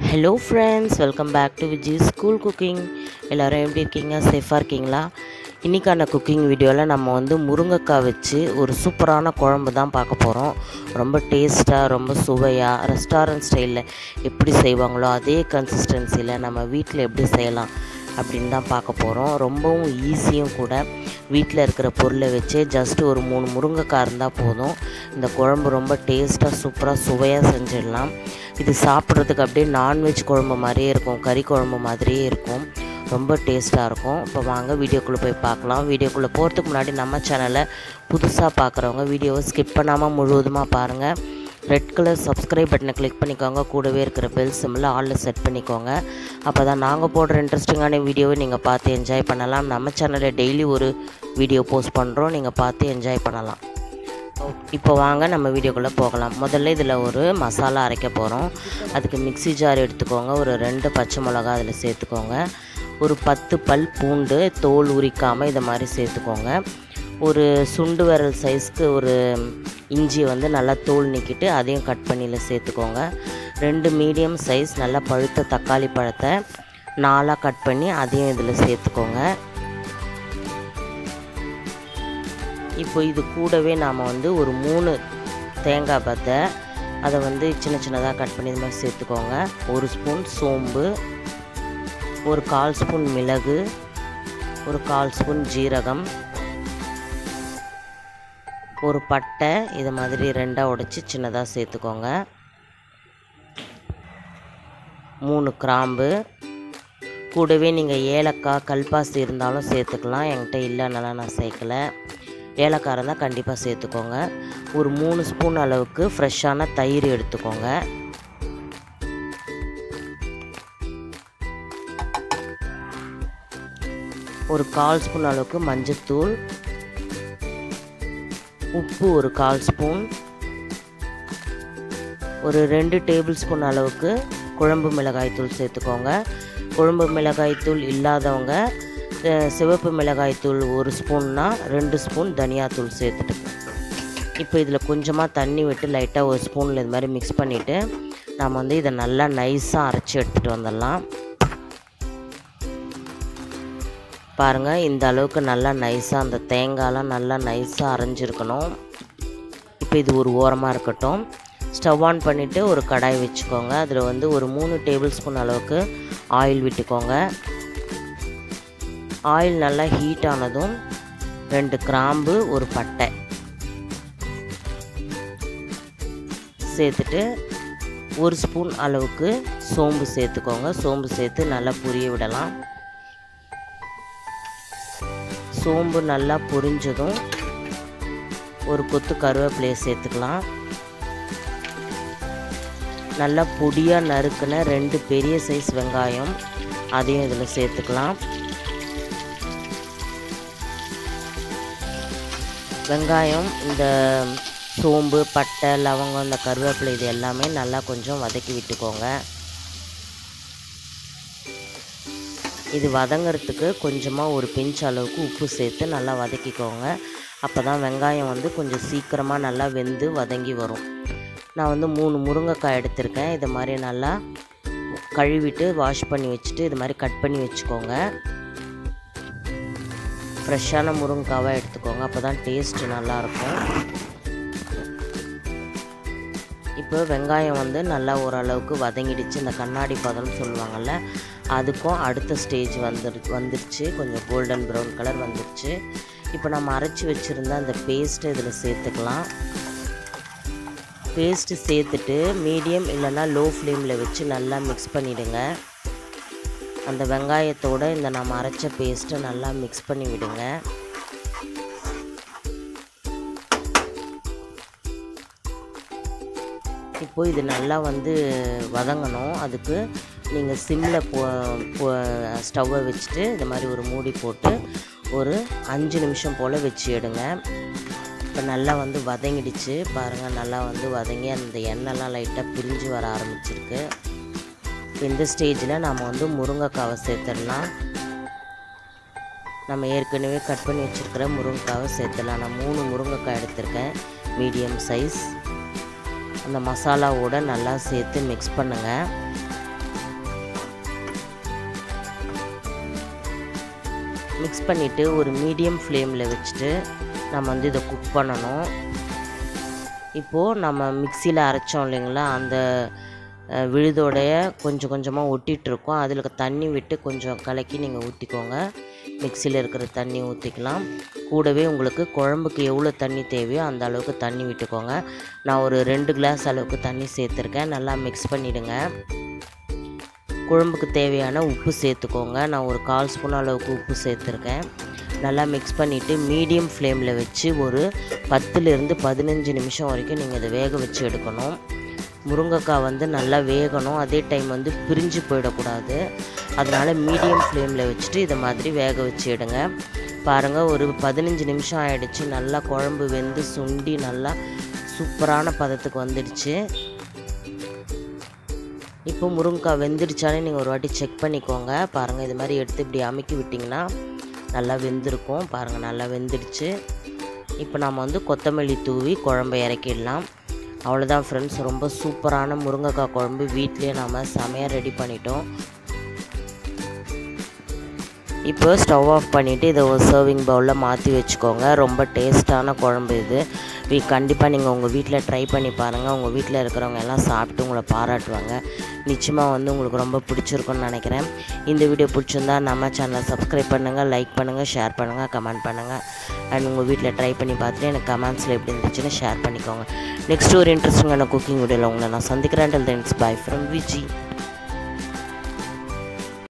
hello friends welcome back to Viji school cooking எல்லோரும் எப்படி இருக்கீங்க சேஃபாக இருக்கீங்களா இன்றைக்கான குக்கிங் வீடியோவில் நம்ம வந்து முருங்கைக்காய் வச்சு ஒரு சூப்பரான குழம்பு தான் பார்க்க போகிறோம் ரொம்ப டேஸ்ட்டாக ரொம்ப சுவையாக ரெஸ்டாரண்ட் ஸ்டைலில் எப்படி செய்வாங்களோ அதே கன்சிஸ்டன்சியில் நம்ம வீட்டில் எப்படி செய்யலாம் அப்படின்னு தான் பார்க்க போகிறோம் ரொம்பவும் ஈஸியும் கூட வீட்டில் இருக்கிற பொருளை வச்சு ஜஸ்ட் ஒரு மூணு முருங்கைக்காய் இருந்தால் போதும் இந்த குழம்பு ரொம்ப டேஸ்ட்டாக சூப்பராக சுவையாக செஞ்சிடலாம் இது சாப்பிட்றதுக்கு அப்படியே நான்வெஜ் குழம்பு மாதிரியே இருக்கும் கறி குழம்பு மாதிரியே இருக்கும் ரொம்ப டேஸ்ட்டாக இருக்கும் இப்போ வாங்க வீடியோக்குள்ளே போய் பார்க்கலாம் வீடியோக்குள்ளே போகிறதுக்கு முன்னாடி நம்ம சேனலை புதுசாக பார்க்குறவங்க வீடியோவை ஸ்கிப் பண்ணாமல் முழுவதுமாக பாருங்கள் ரெட் கலர் சப்ஸ்கிரைப் பட்டனை கிளிக் பண்ணிக்கோங்க கூடவே இருக்கிற பெல் சிம்மில் ஆலில் செட் பண்ணிக்கோங்க அப்போ தான் நாங்கள் போடுற இன்ட்ரெஸ்டிங்கான வீடியோவை நீங்கள் பார்த்து என்ஜாய் பண்ணலாம் நம்ம சேனலில் டெய்லி ஒரு வீடியோ போஸ்ட் பண்ணுறோம் நீங்கள் பார்த்து என்ஜாய் பண்ணலாம் இப்போ வாங்க நம்ம வீடியோக்குள்ளே போகலாம் முதல்ல இதில் ஒரு மசாலா அரைக்க போகிறோம் அதுக்கு மிக்ஸி ஜார் எடுத்துக்கோங்க ஒரு ரெண்டு பச்சை மிளகா அதில் சேர்த்துக்கோங்க ஒரு பத்து பல் பூண்டு தோல் உரிக்காமல் இதை மாதிரி சேர்த்துக்கோங்க ஒரு சுண்டு விரல் சைஸ்க்கு ஒரு இஞ்சி வந்து நல்லா தோல் நீக்கிட்டு அதையும் கட் பண்ணியில் சேர்த்துக்கோங்க ரெண்டு மீடியம் சைஸ் நல்லா பழுத்த தக்காளி பழத்தை நாலாக கட் பண்ணி அதையும் இதில் சேர்த்துக்கோங்க இப்போ இது கூடவே நாம் வந்து ஒரு மூணு தேங்காய் பத்தை அதை வந்து சின்ன சின்னதாக கட் பண்ணி இது மாதிரி சேர்த்துக்கோங்க ஒரு ஸ்பூன் சோம்பு ஒரு கால் ஸ்பூன் மிளகு ஒரு கால் ஸ்பூன் ஜீரகம் ஒரு பட்டை இது மாதிரி ரெண்டாக உடைச்சி சின்னதாக சேர்த்துக்கோங்க மூணு கிராம்பு கூடவே நீங்கள் ஏலக்காய் கல்பாசி இருந்தாலும் சேர்த்துக்கலாம் என்கிட்ட இல்லைனால நான் சேர்க்கலை ஏலக்காய் இருந்தால் கண்டிப்பாக சேர்த்துக்கோங்க ஒரு மூணு ஸ்பூன் அளவுக்கு ஃப்ரெஷ்ஷான தயிர் எடுத்துக்கோங்க ஒரு கால் ஸ்பூன் அளவுக்கு மஞ்சத்தூள் உப்பு ஒரு கால் ஸ்பூன் ஒரு ரெண்டு டேபிள் ஸ்பூன் அளவுக்கு குழம்பு மிளகாய்த்தூள் சேர்த்துக்கோங்க குழம்பு மிளகாய்த்தூள் இல்லாதவங்க சிவப்பு மிளகாய்த்தூள் ஒரு ஸ்பூன்னா ரெண்டு ஸ்பூன் தனியாத்தூள் சேர்த்துட்டு இப்போ இதில் கொஞ்சமாக தண்ணி விட்டு லைட்டாக ஒரு ஸ்பூனில் இது மாதிரி மிக்ஸ் பண்ணிவிட்டு நம்ம வந்து இதை நல்லா நைஸாக அரைச்சி எடுத்துகிட்டு வந்துடலாம் பாருங்கள் இந்த அளவுக்கு நல்லா நைஸாக அந்த தேங்காயெலாம் நல்லா நைஸாக அரைஞ்சிருக்கணும் இப்போ இது ஒரு ஓரமாக இருக்கட்டும் ஸ்டவ் ஆன் பண்ணிவிட்டு ஒரு கடாய் வச்சுக்கோங்க அதில் வந்து ஒரு மூணு டேபிள் ஸ்பூன் அளவுக்கு ஆயில் விட்டுக்கோங்க ஆயில் நல்லா ஹீட் ஆனதும் ரெண்டு கிராம்பு ஒரு பட்டை சேர்த்துட்டு ஒரு ஸ்பூன் அளவுக்கு சோம்பு சேர்த்துக்கோங்க சோம்பு சேர்த்து நல்லா புரிய விடலாம் சோம்பு நல்லா பொரிஞ்சதும் ஒரு கொத்து கருவேப்பிலையை சேர்த்துக்கலாம் நல்லா பொடியாக நறுக்கின ரெண்டு பெரிய சைஸ் வெங்காயம் அதையும் இதில் சேர்த்துக்கலாம் வெங்காயம் இந்த சோம்பு பட்டை லவங்கம் இந்த கருவேப்பிலை இது எல்லாமே நல்லா கொஞ்சம் வதக்கி விட்டுக்கோங்க இது வதங்கிறதுக்கு கொஞ்சமாக ஒரு பிஞ்ச் அளவுக்கு உப்பு சேர்த்து நல்லா வதக்கிக்கோங்க அப்போ தான் வெங்காயம் வந்து கொஞ்சம் சீக்கிரமாக நல்லா வெந்து வதங்கி வரும் நான் வந்து மூணு முருங்கைக்காய் எடுத்திருக்கேன் இது மாதிரி நல்லா கழுவிட்டு வாஷ் பண்ணி வச்சுட்டு இது மாதிரி கட் பண்ணி வச்சுக்கோங்க ஃப்ரெஷ்ஷான முருங்கைக்காவாக எடுத்துக்கோங்க அப்போ தான் டேஸ்ட்டு நல்லாயிருக்கும் இப்போ வெங்காயம் வந்து நல்லா ஓரளவுக்கு வதங்கிடுச்சு இந்த கண்ணாடி பதம்னு சொல்லுவாங்கள்ல அதுக்கும் அடுத்த ஸ்டேஜ் வந்துரு வந்துருச்சு கொஞ்சம் கோல்டன் ப்ரௌன் கலர் வந்துருச்சு இப்போ நம்ம அரைச்சி வச்சுருந்த அந்த பேஸ்ட்டை இதில் சேர்த்துக்கலாம் பேஸ்ட்டு சேர்த்துட்டு மீடியம் இல்லைன்னா லோ ஃப்ளேமில் வச்சு நல்லா மிக்ஸ் பண்ணிவிடுங்க அந்த வெங்காயத்தோடு இந்த நம்ம அரைச்ச பேஸ்ட்டை நல்லா மிக்ஸ் பண்ணி விடுங்க இப்போ இது நல்லா வந்து வதங்கணும் அதுக்கு நீங்கள் சிம்மில் போ ஸ்டவ்வை வச்சுட்டு இது மாதிரி ஒரு மூடி போட்டு ஒரு அஞ்சு நிமிஷம் போல் வச்சு எடுங்க இப்போ நல்லா வந்து வதங்கிடுச்சு பாருங்கள் நல்லா வந்து வதங்கி அந்த எண்ணெய்லாம் லைட்டாக பிரிஞ்சு வர ஆரம்பிச்சிருக்கு இந்த ஸ்டேஜில் நம்ம வந்து முருங்கைக்காவை சேர்த்துடலாம் நம்ம ஏற்கனவே கட் பண்ணி வச்சுருக்கிற முருங்கைக்காவை சேர்த்துடலாம் நான் மூணு முருங்கைக்காய் எடுத்திருக்கேன் மீடியம் சைஸ் அந்த மசாலாவோட நல்லா சேர்த்து மிக்ஸ் பண்ணுங்கள் மிக்ஸ் பண்ணிவிட்டு ஒரு மீடியம் ஃப்ளேமில் வச்சுட்டு நம்ம வந்து இதை குக் பண்ணணும் இப்போது நம்ம மிக்சியில் அரைச்சோம் இல்லைங்களா அந்த அஹ், விழுதோடைய கொஞ்சம் கொஞ்சமாக ஒட்டிகிட்ருக்கோம் அதில் தண்ணி விட்டு கொஞ்சம் கலக்கி நீங்கள் ஊற்றிக்கோங்க மிக்சியில் இருக்கிற தண்ணி ஊற்றிக்கலாம் கூடவே உங்களுக்கு குழம்புக்கு எவ்வளோ தண்ணி தேவையோ அந்த அளவுக்கு தண்ணி விட்டுக்கோங்க நான் ஒரு ரெண்டு கிளாஸ் அளவுக்கு தண்ணி சேர்த்துருக்கேன் நல்லா மிக்ஸ் பண்ணிவிடுங்க குழம்புக்கு தேவையான உப்பு சேர்த்துக்கோங்க நான் ஒரு கால் ஸ்பூன் அளவுக்கு உப்பு சேர்த்துருக்கேன் நல்லா மிக்ஸ் பண்ணிவிட்டு மீடியம் ஃப்ளேமில் வச்சு ஒரு பத்துலேருந்து பதினஞ்சு நிமிஷம் வரைக்கும் நீங்கள் இதை வேக வச்சு எடுக்கணும் முருங்கைக்காய் வந்து நல்லா வேகணும் அதே டைம் வந்து பிரிஞ்சு போயிடக்கூடாது அதனால் மீடியம் ஃப்ளேமில் வச்சுட்டு இதை மாதிரி வேக வச்சு எடுங்க பாருங்கள் ஒரு பதினஞ்சு நிமிஷம் ஆயிடுச்சு நல்லா குழம்பு வெந்து சுண்டி நல்லா சூப்பரான பதத்துக்கு வந்துடுச்சு இப்போ முருங்கைக்காய் வெந்துடுச்சானே நீங்கள் ஒரு வாட்டி செக் பண்ணிக்கோங்க பாருங்கள் இது மாதிரி எடுத்து இப்படி அமுக்கி விட்டிங்கன்னா நல்லா வெந்திருக்கும் பாருங்கள் நல்லா வெந்துடுச்சு இப்போ நம்ம வந்து கொத்தமல்லி தூவி குழம்பை இறக்கிடலாம் அவ்வளோதான் ஃப்ரெண்ட்ஸ் ரொம்ப சூப்பரான முருங்கைக்காய் குழம்பு வீட்லேயே நாம் செமையாக ரெடி பண்ணிட்டோம் இப்போ ஸ்டவ் ஆஃப் பண்ணிவிட்டு இதை ஒரு சர்விங் பவுலில் மாற்றி வச்சுக்கோங்க ரொம்ப டேஸ்ட்டான குழம்பு இது வீ கண்டிப்பாக நீங்கள் உங்கள் வீட்டில் ட்ரை பண்ணி பாருங்கள் உங்கள் வீட்டில் இருக்கிறவங்க எல்லாம் சாப்பிட்டு உங்களை பாராட்டுவாங்க நிச்சயமாக வந்து உங்களுக்கு ரொம்ப பிடிச்சிருக்குன்னு நினைக்கிறேன் இந்த வீடியோ பிடிச்சிருந்தா நம்ம சேனலை சப்ஸ்கிரைப் பண்ணுங்கள் லைக் பண்ணுங்கள் ஷேர் பண்ணுங்கள் கமெண்ட் பண்ணுங்கள் அண்ட் உங்கள் வீட்டில் ட்ரை பண்ணி பார்த்துட்டு எனக்கு கமெண்ட்ஸில் எப்படி இருந்துச்சுன்னு ஷேர் பண்ணிக்கோங்க நெக்ஸ்ட் ஒரு இன்ட்ரெஸ்டிங்கான குக்கிங் வீடியோவில் உங்களை நான் சந்திக்கிறேன் till then bye from Viji